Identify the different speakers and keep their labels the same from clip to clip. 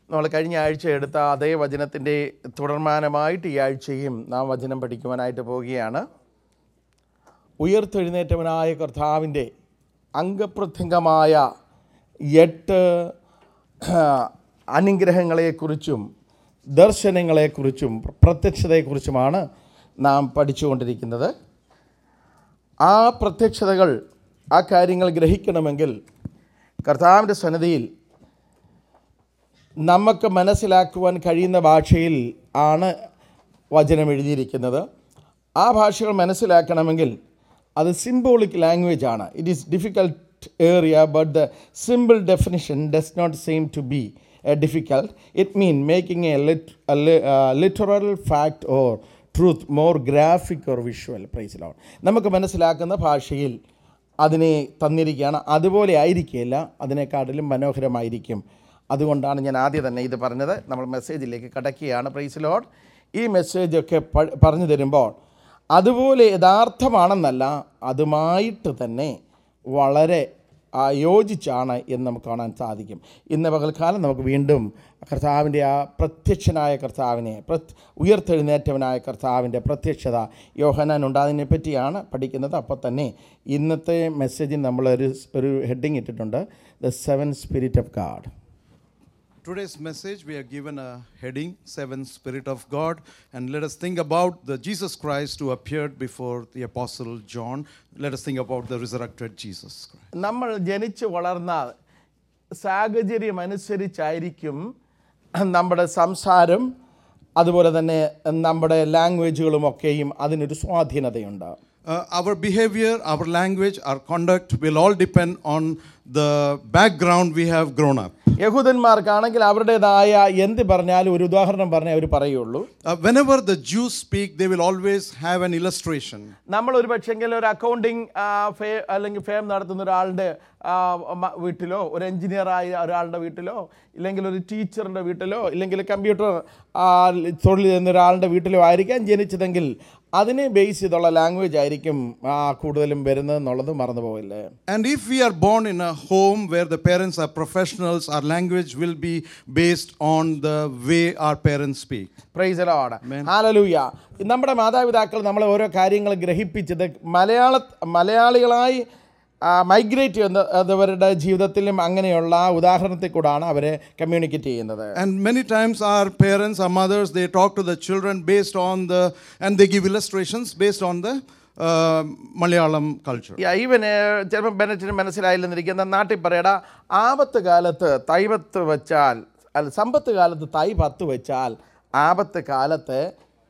Speaker 1: നമ്മൾ കഴിഞ്ഞ ആഴ്ച എടുത്ത അതേ വചനത്തിൻ്റെ തുടർമാനമായിട്ട് ഈ ആഴ്ചയും നാം വചനം പഠിക്കുവാനായിട്ട് പോവുകയാണ് ഉയർത്തെഴുന്നേറ്റവനായ കർത്താവിൻ്റെ അംഗപ്രത്യംഗമായ എട്ട് അനുഗ്രഹങ്ങളെക്കുറിച്ചും ദർശനങ്ങളെക്കുറിച്ചും പ്രത്യക്ഷതയെക്കുറിച്ചുമാണ് നാം പഠിച്ചുകൊണ്ടിരിക്കുന്നത് ആ പ്രത്യക്ഷതകൾ ആ കാര്യങ്ങൾ ഗ്രഹിക്കണമെങ്കിൽ കർത്താവിൻ്റെ സന്നദ്ധിയിൽ നമുക്ക് മനസ്സിലാക്കുവാൻ കഴിയുന്ന ഭാഷയിൽ ആണ് വചനം എഴുതിയിരിക്കുന്നത് ആ ഭാഷകൾ മനസ്സിലാക്കണമെങ്കിൽ അത് സിംബോളിക് ലാംഗ്വേജ് ആണ് it is difficult area but the simple definition does not same to be a difficult it mean making a literal fact or truth more graphic or visual പ്രൈസിലാണ് നമുക്ക് മനസ്സിലാക്കുന്ന ഭാഷയിൽ അതിനെ തന്നിരിക്കുകയാണ് അതുപോലെ ആയിരിക്കില്ല അതിനെക്കാട്ടിലും മനോഹരമായിരിക്കും അതുകൊണ്ടാണ് ഞാൻ ആദ്യം തന്നെ ഇത് പറഞ്ഞത് നമ്മൾ മെസ്സേജിലേക്ക് കടക്കുകയാണ് പ്രൈസ് ലോഡ് ഈ മെസ്സേജൊക്കെ പ- പറഞ്ഞു തരുമ്പോൾ അതുപോലെ യഥാർത്ഥമാണെന്നല്ല അതുമായിട്ട് തന്നെ വളരെ ആ, യോജിച്ചാണ് എന്ന് നമുക്ക് കാണാൻ സാധിക്കും ഇന്ന് പകൽക്കാലം നമുക്ക് വീണ്ടും കർത്താവിൻ്റെ ആ പ്രത്യക്ഷനായ കർത്താവിനെ പ്രത് ഉയർത്തെഴുന്നേറ്റവനായ കർത്താവിൻ്റെ പ്രത്യക്ഷത യോഹനാൻ ഉണ്ടാതിനെ പറ്റിയാണ് പഠിക്കുന്നത് അപ്പോൾ തന്നെ ഇന്നത്തെ മെസ്സേജിൽ നമ്മളൊരു ഒരു ഹെഡിങ് ഇട്ടിട്ടുണ്ട് the seven spirit of God
Speaker 2: Today's message, we are given a heading, Seven Spirit of God, and let us think about the Jesus Christ who appeared before the Apostle John. Let us think about the resurrected Jesus Christ.
Speaker 1: നമ്മൾ ജനിച്ച് വളർന്ന സാഹചര്യം അനുസരിച്ചായിരിക്കും നമ്മുടെ സംസാരം അതുപോലെ തന്നെ നമ്മുടെ ലാംഗ്വേജുകളും ഒക്കെയും അതിനൊരു സ്വാധീനതയുണ്ട്
Speaker 2: Uh, our behavior, our language, our conduct will all depend on the background we have grown up.
Speaker 1: യഹൂദന്മാർക്കാണെങ്കിൽ അവരുടേതായ എന്ത് പറഞ്ഞാലും ഒരു ഉദാഹരണം പറഞ്ഞേ അവർ പറയുള്ളൂ
Speaker 2: Uh, whenever the Jews speak, they will always have an illustration.
Speaker 1: നമ്മൾ ഒരു പക്ഷെങ്കിൽ ഒരു അക്കൗണ്ടിങ് ഫേ അല്ലെങ്കിൽ ഫേം നടത്തുന്ന ഒരാളുടെ ആ, മ- വീട്ടിലോ ഒരു എഞ്ചിനീയറായ ഒരാളുടെ വീട്ടിലോ ഇല്ലെങ്കിൽ ഒരു ടീച്ചറിൻ്റെ വീട്ടിലോ ഇല്ലെങ്കിൽ കമ്പ്യൂട്ടർ തൊഴിൽ ചെയ്യുന്ന ഒരാളുടെ വീട്ടിലോ ആയിരിക്കാം ജനിച്ചതെങ്കിൽ അതിനെ ബേസ് ചെയ്തുള്ള ലാംഗ്വേജ് ആയിരിക്കും ആ, കൂടുതലും വരുന്നത് എന്നുള്ളത് മറന്നു പോകില്ലേ
Speaker 2: And if we are born in a home where the parents are professionals, our language will be based on the way our parents speak.
Speaker 1: പ്രൈസലോട് ഹാലലൂയ നമ്മുടെ മാതാപിതാക്കൾ നമ്മളെ ഓരോ കാര്യങ്ങൾ ഗ്രഹിപ്പിച്ചത് മലയാള മലയാളികളായി മൈഗ്രേറ്റ് ചെയ്യുന്നവരുടെ ജീവിതത്തിലും അങ്ങനെയുള്ള ഉദാഹരണത്തിൽ കൂടാണ് അവരെ കമ്മ്യൂണിക്കേറ്റ് ചെയ്യുന്നത്
Speaker 2: And many times our parents, our mothers, they talk to the children based on the, and they give illustrations based on the uh, Malayalam culture.
Speaker 1: ഈവന് ചിലപ്പോൾ ബെനറ്റിന് മനസ്സിലായില്ലെന്നിരിക്കുന്ന നാട്ടിൽ പറയടാ ആപത്ത് കാലത്ത് തൈപത്ത് വെച്ചാൽ അല്ല സമ്പത്ത് കാലത്ത് തൈ പത്ത് വെച്ചാൽ ആപത്ത് കാലത്ത്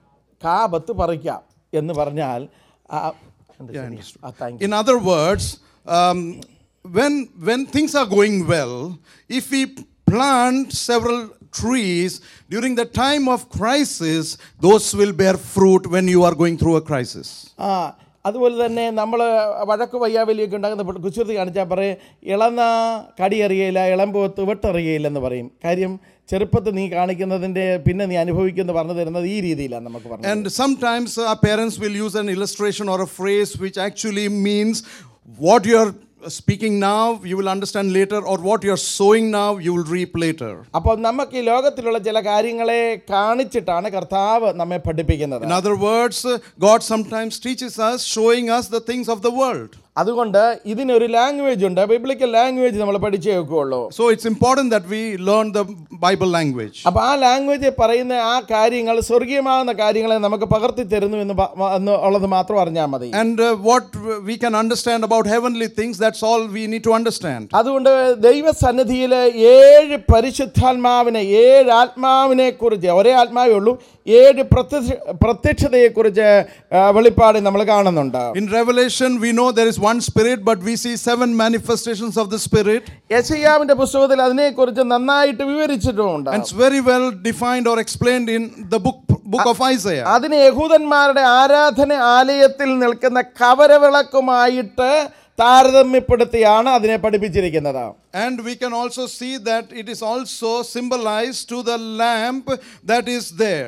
Speaker 1: കാപത്ത് പറിക്കാം എന്ന് പറഞ്ഞാൽ ആ, എന്ത് ശരി? ആ, thank you.
Speaker 2: In other words, um, when, when things are going well, if we plant several trees during the time of crisis, those will bear fruit when you are going through a crisis.
Speaker 1: ആ അതുപോലെ തന്നെ നമ്മൾ വഴക്ക് വയ്യാവലിയൊക്കെ ഉണ്ടാകുന്ന കുസൃതി കാണിച്ചാൽ പറയും ഇളന്ന കടിയറിയയില്ല ഇളമ്പോത്ത് വെട്ടറിയയില്ലെന്ന് പറയും കാര്യം ചെറുപ്പത്തിൽ നീ കാണിക്കുന്നതിൻ്റെ പിന്നെ നീ അനുഭവിക്കുന്ന പറഞ്ഞു തരുന്നത് ഈ രീതിയിലാണ് നമുക്ക് പറഞ്ഞു
Speaker 2: And sometimes uh, our parents will use an illustration or a phrase which actually means what you're speaking now, you will understand later, or what you're sowing now, you will reap later.
Speaker 1: അപ്പോൾ നമുക്ക് ഈ ലോകത്തിലുള്ള ചില കാര്യങ്ങളെ കാണിച്ചിട്ടാണ് കർത്താവ് നമ്മെ പഠിപ്പിക്കുന്നത്
Speaker 2: In other words, uh, God sometimes teaches us, showing us the things of the world.
Speaker 1: അതുകൊണ്ട് ഇതിനൊരു ലാംഗ്വേജ് ഉണ്ട് ബൈബിളിക്കൽ ലാംഗ്വേജ് നമ്മൾ പഠിച്ചേ വെക്കുകയുള്ളൂ
Speaker 2: So it's important that we learn the Bible language.
Speaker 1: അപ്പോൾ ആ ലാംഗ്വേജ് പറയുന്ന ആ കാര്യങ്ങൾ സ്വർഗീയമാകുന്ന കാര്യങ്ങളെ നമുക്ക് പകർത്തി തരുന്നു എന്ന് പ- എന്ന് ഉള്ളത് മാത്രം അറിഞ്ഞാൽ മതി
Speaker 2: And uh, what we can understand about heavenly things, that's all we need to understand.
Speaker 1: അതുകൊണ്ട് ദൈവസന്നിധിയിൽ ഏഴ് പരിശുദ്ധാത്മാവിനെ ഏഴ് ആത്മാവിനെ കുറിച്ച് ഒരേ ആത്മാവേ ഉള്ളൂ ഏഴ് പ്രത്യക്ഷ പ്രത്യക്ഷതയെക്കുറിച്ച് ആ, വെളിപ്പാട് നമ്മൾ കാണുന്നുണ്ട്
Speaker 2: In Revelation, we know there is one spirit, but we see seven manifestations of the spirit.
Speaker 1: യശയ്യാവിന്റെ പുസ്തകത്തിൽ അതിനെക്കുറിച്ച് നന്നായിട്ട് വിവരിച്ചിട്ടുമുണ്ട്
Speaker 2: And it's very well defined or explained in the book, book of Isaiah.
Speaker 1: അതിന് യഹൂദന്മാരുടെ ആരാധന ആലയത്തിൽ നിൽക്കുന്ന കവരവിളക്കുമായിട്ട് താരതമ്യപ്പെടുത്തിയാണ് അതിനെ പഠിപ്പിച്ചിരിക്കുന്നത്
Speaker 2: And we can also see that it is also symbolized to the lamp that is there.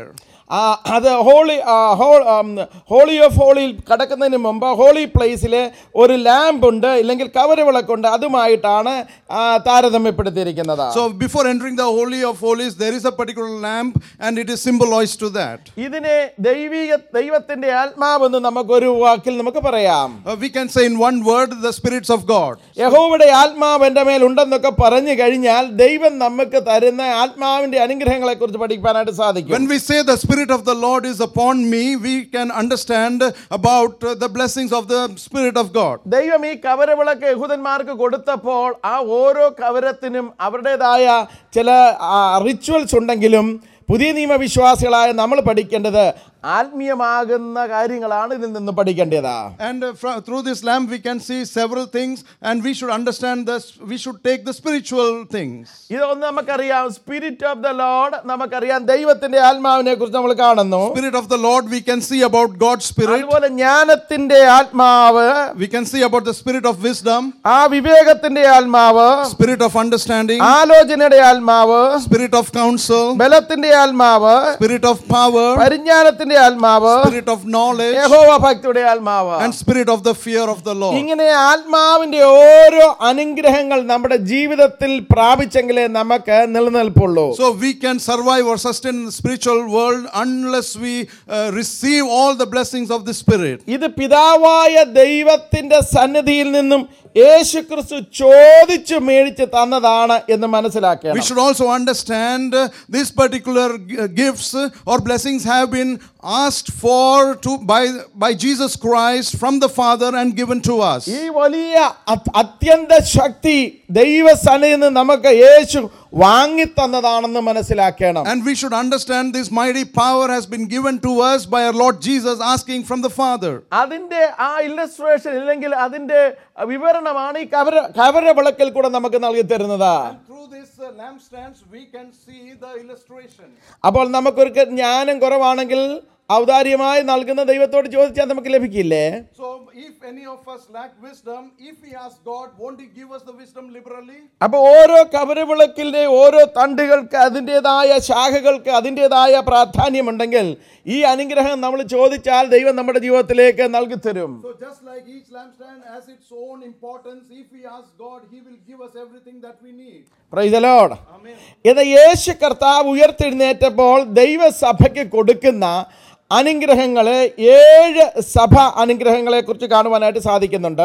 Speaker 1: ആ, അത് ഹോളി ആ, ഹോ- ആം, ഹോളി ഓഫ് ഹോളിയിൽ കടക്കുന്നതിന് മുമ്പ് ഹോളി പ്ലേസിൽ ഒരു ലാമ്പ് ഉണ്ട് ഇല്ലെങ്കിൽ കവരവിളക്കുണ്ട് അതുമായിട്ടാണ് ആ, താരതമ്യപ്പെടുത്തിയിരിക്കുന്നത്
Speaker 2: So before entering the Holy of Holies, there is a particular lamp and it is symbolized to that.
Speaker 1: ഇതിനെ ദൈവിക ദൈവത്തിന്റെ ആത്മാവെന്ന് നമുക്കൊരു വാക്കിൽ നമുക്ക് പറയാം
Speaker 2: Uh, we can say in one word, the spirits of God.
Speaker 1: യഹോവയുടെ ആത്മാവ് എൻ്റെ മേൽ ഉണ്ടെന്നൊക്കെ പറഞ്ഞു കഴിഞ്ഞാൽ ദൈവം നമുക്ക് തരുന്ന ആത്മാവിന്റെ അനുഗ്രഹങ്ങളെ കുറിച്ച് പഠിക്കാനായിട്ട് സാധിക്കും
Speaker 2: When we say the Spirit of the Lord is upon me, we can understand about uh, the blessings of the Spirit of God.
Speaker 1: ദൈവം ഈ കവരവിളക്ക് യഹൂദന്മാർക്ക് കൊടുത്തപ്പോൾ ആ ഓരോ കവരത്തിനും അവരുടേതായ ചില റിച്വൽസ് ഉണ്ടെങ്കിലും പുതിയ നിയമവിശ്വാസികളായ നമ്മൾ പഠിക്കേണ്ടത് ആത്മീയമാകുന്ന കാര്യങ്ങളാണ് ഇതിൽ നിന്ന് പഠിക്കേണ്ടത്
Speaker 2: And uh, fro- through this lamp, we can see several things, and we should understand this. We should take the spiritual things.
Speaker 1: ഇതൊന്ന് നമുക്കറിയാം സ്പിരിറ്റ് ഓഫ് ദ ലോഡ് നമുക്കറിയാം ദൈവത്തിന്റെ ആത്മാവിനെ കുറിച്ച് നമ്മൾ കാണുന്നു
Speaker 2: Spirit of the Lord, we can see about God's Spirit.
Speaker 1: അതുപോലെ ജ്ഞാനത്തിന്റെ ആത്മാവ്
Speaker 2: We can see about the Spirit of wisdom,
Speaker 1: ആ വിവേകത്തിന്റെ ആത്മാവ്
Speaker 2: Spirit of understanding,
Speaker 1: ആലോചനയുടെ ആത്മാവ്
Speaker 2: Spirit of counsel,
Speaker 1: ബലത്തിന്റെ ആത്മാവ്
Speaker 2: Spirit of power,
Speaker 1: പരിജ്ഞാനത്തിന്റെ ആത്മാവ്
Speaker 2: Spirit of knowledge,
Speaker 1: യഹോവ ഭക്തിയുടെ ആത്മാവ്
Speaker 2: and Spirit of the fear of the Lord.
Speaker 1: ഇങ്ങനെ ആത്മാവിന്റെ ഓരോ അനുഗ്രഹങ്ങൾ നമ്മുടെ ജീവിതത്തിൽ പ്രാപിച്ചെങ്കിലേ നമുക്ക് നിലനിൽപ്പുള്ളൂ
Speaker 2: So we can survive or sustain in the spiritual world unless we uh, receive all the blessings of the Spirit.
Speaker 1: ഇത് പിതാവായ ദൈവത്തിന്റെ സന്നിധിയിൽ നിന്നും യേശു ക്രിസ്തു ചോദിച്ചു മേടിച്ച് തന്നതാണ് എന്ന്
Speaker 2: We
Speaker 1: മനസ്സിലാക്കണം
Speaker 2: should also understand uh, these particular uh, gifts uh, or blessings have been asked for to by by Jesus Christ from the Father and given to us.
Speaker 1: ഈ വലിയ അത്- അത്യന്ത ശക്തി ദൈവസന്നിധിയിൽ നിന്ന് നമുക്ക് യേശു വാങ്ങിത്തന്നതാണെന്ന് മനസ്സിലാക്കണം
Speaker 2: And we should understand this mighty power has been given to us by our Lord Jesus asking from the Father.
Speaker 1: അതിന്റെ ആ ഇല്ലസ്ട്രേഷൻ ഇല്ലെങ്കിൽ അതിന്റെ വിവരണമാണ് ഈ കവര കവര വിളക്കിൽ കൂടെ നമുക്ക് നൽകി തരുന്നത്
Speaker 2: Through this uh, lampstands, we can see the illustration.
Speaker 1: അപ്പോൾ നമുക്കൊരു ജ്ഞാനം കുറവാണെങ്കിൽ ഔദാര്യമായി നൽകുന്ന ദൈവത്തോട് ചോദിച്ചാൽ നമുക്ക് ലഭിക്കില്ലേ
Speaker 2: So, if any of us lack wisdom, if we ask God, won't He give us the wisdom liberally?
Speaker 1: അപ്പൊ ഓരോ കവരവിളക്കിന്റെ ഓരോ തണ്ടുകൾക്ക് അതിൻ്റെതായ ശാഖകൾക്ക് അതിൻ്റെതായ പ്രാധാന്യമുണ്ടെങ്കിൽ ഈ അനുഗ്രഹം നമ്മൾ ചോദിച്ചാൽ ദൈവം നമ്മുടെ ജീവിതത്തിലേക്ക് നൽകി തരും
Speaker 2: So, just like each lampstand has its own importance, if we ask God, He will give us everything that we need.
Speaker 1: പ്രൈതലോട് ഇത് യേശു കർത്താവ് ഉയർത്തെഴുന്നേറ്റപ്പോൾ ദൈവസഭയ്ക്ക് കൊടുക്കുന്ന അനുഗ്രഹങ്ങളെ ഏഴ് സഭ അനുഗ്രഹങ്ങളെ കുറിച്ച് കാണുവാനായിട്ട് സാധിക്കുന്നുണ്ട്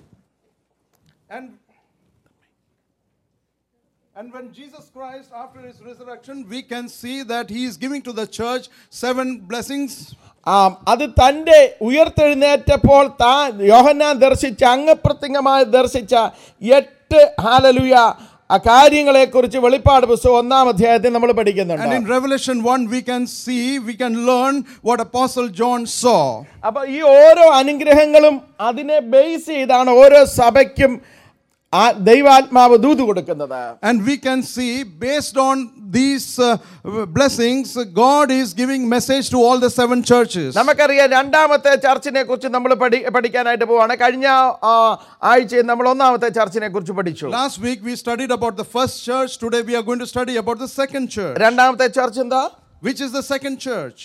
Speaker 2: And and when Jesus Christ, after his resurrection, we can see that he is giving to the church seven blessings.
Speaker 1: ആ അത് തൻ്റെ ഉയർത്തെഴുന്നേറ്റപ്പോൾ താൻ യോഹന്നാൻ ദർശിച്ച അംഗപ്രത്യംഗമായി ദർശിച്ച എട്ട് ഹാലലുയ ആ കാര്യങ്ങളെക്കുറിച്ച് വെളിപ്പാട് പുസ്തകം ഒന്നാം അധ്യായത്തിൽ നമ്മൾ
Speaker 2: And
Speaker 1: പഠിക്കുന്നുണ്ട്
Speaker 2: in Revelation 1, we can see, we can learn what Apostle John saw.
Speaker 1: അപ്പൊ ഈ ഓരോ അനുഗ്രഹങ്ങളും അതിനെ ബേസ് ചെയ്താണ് ഓരോ സഭയ്ക്കും ആ ദൈവാത്മാവ് ദൂത് കൊടുക്കുന്നത്
Speaker 2: And we can see, based on these uh, blessings, God is giving message to all the seven churches.
Speaker 1: നമുക്കറിയാം രണ്ടാമത്തെ ചർച്ചിനെ കുറിച്ച് നമ്മൾ പഠി പഠിക്കാനായിട്ട് പോവാണ് കഴിഞ്ഞ ആ, ആഴ്ചയിൽ നമ്മൾ ഒന്നാമത്തെ ചർച്ചിനെ കുറിച്ച് പഠിച്ചു
Speaker 2: Last week we studied about the first church. Today we are going to study about the second church.
Speaker 1: രണ്ടാമത്തെ ചർച്ച് എന്താ
Speaker 2: Which is the second church?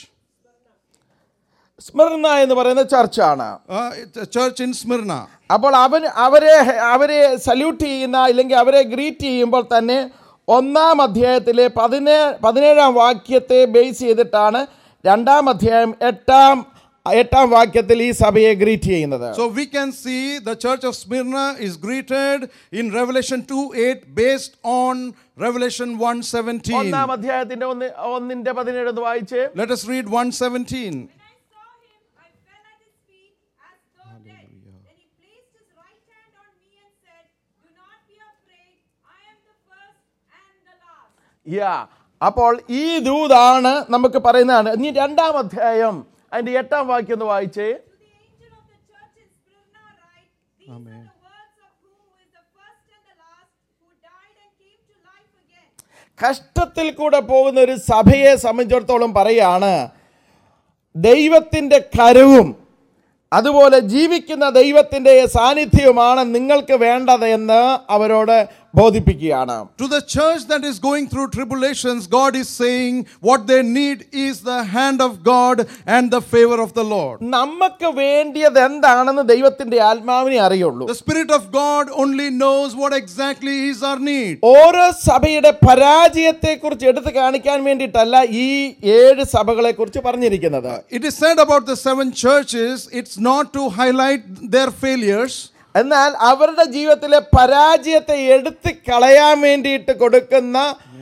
Speaker 1: സ്മരണ എന്ന് പറയുന്ന ചർച്ചാണ്
Speaker 2: Uh, it's a church in Smyrna.
Speaker 1: അപ്പോൾ അവൻ അവരെ അവരെ സല്യൂട്ട് ചെയ്യുന്ന അല്ലെങ്കിൽ അവരെ ഗ്രീറ്റ് ചെയ്യുമ്പോൾ തന്നെ ഒന്നാം അധ്യായത്തിലെ പതിനേ പതിനേഴാം വാക്യത്തെ ബേസ് ചെയ്തിട്ടാണ് രണ്ടാം അധ്യായം എട്ടാം എട്ടാം വാക്യത്തിൽ ഈ സഭയെ ഗ്രീറ്റ് ചെയ്യുന്നത്
Speaker 2: So we can see the church of Smyrna is greeted in Revelation 2 8 based on Revelation 1 17.
Speaker 1: ഒന്നാം അധ്യായത്തിന്റെ ഒന്ന് ഒന്നിന്റെ പതിനേഴ് ഒന്ന് വായിച്ച്
Speaker 2: Let us read 117.
Speaker 3: When I saw him, I fell at his feet as though dead. Then he placed his right hand on me and said, Do not be afraid. I am the first and the last.
Speaker 1: യാ അപ്പോൾ ഈ ദൂതാണ് നമുക്ക് പറയുന്നതാണ് ഇനി രണ്ടാം അധ്യായം അതിന്റെ എട്ടാം വാക്യം ഒന്ന് വായിച്ചേ
Speaker 3: To the angel of the church in Smyrna write, These are the words of who is the first and the last, who died and came to life again.
Speaker 1: കഷ്ടത്തിൽ കൂടെ പോകുന്ന ഒരു സഭയെ സംബന്ധിച്ചിടത്തോളം പറയാണ് ദൈവത്തിൻ്റെ കരവും അതുപോലെ ജീവിക്കുന്ന ദൈവത്തിൻ്റെ സാന്നിധ്യവുമാണ് നിങ്ങൾക്ക് വേണ്ടത് എന്ന് അവരോട് ബോധിപ്പിക്കുകയാണ്
Speaker 2: To the church that is going through tribulations, God is saying what they need is the hand of God and the favor of the Lord.
Speaker 1: നമുക്ക് വേണ്ടിയത് എന്താണെന്ന് ദൈവത്തിന്റെ ആത്മാവിനെ അറിയുള്ളൂ
Speaker 2: The Spirit of God only knows what exactly is our need.
Speaker 1: ഓരോ സഭയുടെ പരാജയത്തെ കുറിച്ച് എടുത്തു കാണിക്കാൻ വേണ്ടിയിട്ടല്ല ഈ ഏഴ് സഭകളെ കുറിച്ച് പറഞ്ഞിരിക്കുന്നത്
Speaker 2: It is said about the seven churches, it's not to highlight their failures,
Speaker 1: എന്നാൽ അവരുടെ ജീവിതത്തിലെ പരാജയത്തെ എടുത്ത് കളയാൻ വേണ്ടിയിട്ട് കൊടുക്കുന്ന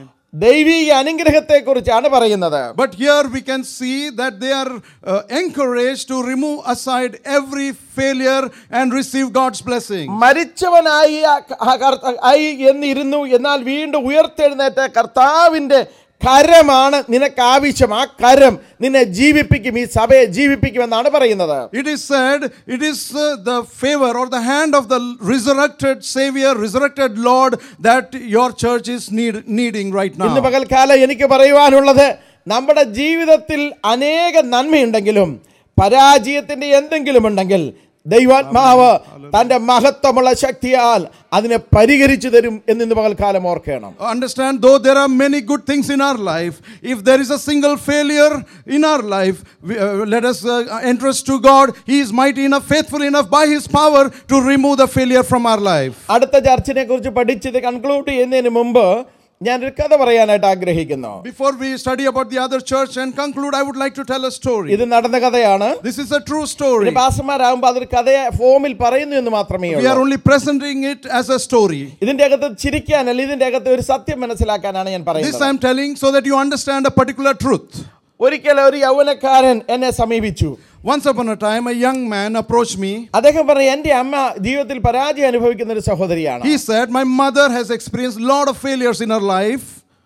Speaker 1: ദൈവീക അനുഗ്രഹത്തെ കുറിച്ചാണ് പറയുന്നത്
Speaker 2: but here we can see that they are uh, encouraged to remove aside every failure and receive God's blessing.
Speaker 1: മരിച്ചവനായി ആ- ആ കർത്ത- ആയി എന്നിരുന്നു എന്നാൽ വീണ്ടും ഉയർത്തെഴുന്നേറ്റ കർത്താവിന്റെ കരമാണ് നിനക്ക് ആവശ്യം ആ കരം നിന്നെ ജീവിപ്പിക്കും ഈ സഭയെ ജീവിപ്പിക്കുമെന്നാണ് പറയുന്നത്
Speaker 2: It is said, it is uh, the favor or the hand of the resurrected Savior, resurrected Lord that your church is need, needing right
Speaker 1: ഇന്ന്
Speaker 2: now.
Speaker 1: പകൽക്കാലം എനിക്ക് പറയുവാനുള്ളത് നമ്മുടെ ജീവിതത്തിൽ അനേക നന്മയുണ്ടെങ്കിലും പരാജയത്തിന്റെ എന്തെങ്കിലും ഉണ്ടെങ്കിൽ ദൈവാത്മാവ് തന്റെ മഹത്വമുള്ള ശക്തിയാൽ അതിനെ പരിഹരിച്ചു തരും എന്നിന്ന് പകൽക്കാലം ഓർക്കണം
Speaker 2: Understand, though there are many good things in our life, if there is a single failure in our life, we, uh, let us uh, entrust to God. He is mighty enough, faithful enough by His power to remove the failure from our life.
Speaker 1: അടുത്ത ചർച്ചിനെ കുറിച്ച് പഠിച്ചത് conclude ചെയ്യുന്നതിന് മുമ്പ് ഞാനൊരു കഥ പറയാനായിട്ട് ആഗ്രഹിക്കുന്നു
Speaker 2: Before we study about the other church and conclude, I would like to tell a story.
Speaker 1: ഇത് നടന്ന കഥയാണ്
Speaker 2: This is a true story.
Speaker 1: പാസന്മാരാകുമ്പോൾ അതൊരു കഥയെ ഫോമിൽ പറയുന്നു എന്ന് മാത്രമേ
Speaker 2: We are
Speaker 1: ഉള്ളൂ
Speaker 2: only presenting it as a story.
Speaker 1: ഇതിന്റെ അകത്ത് ചിരിക്കാനല്ല ഇതിന്റെ അകത്ത് ഒരു സത്യം മനസ്സിലാക്കാനാണ് ഞാൻ
Speaker 2: This
Speaker 1: പറയുന്നത്
Speaker 2: I am telling so that you understand a particular truth.
Speaker 1: ഒരിക്കൽ ഒരു യൗവനക്കാരൻ എന്നെ സമീപിച്ചു
Speaker 2: Once upon a time, a young man approached me.
Speaker 1: അദ്ദേഹം പറഞ്ഞു എന്റെ അമ്മ ജീവിതത്തിൽ പരാജയം അനുഭവിക്കുന്ന ഒരു സഹോദരിയാണ്
Speaker 2: He said, My mother has experienced a lot of failures in her life.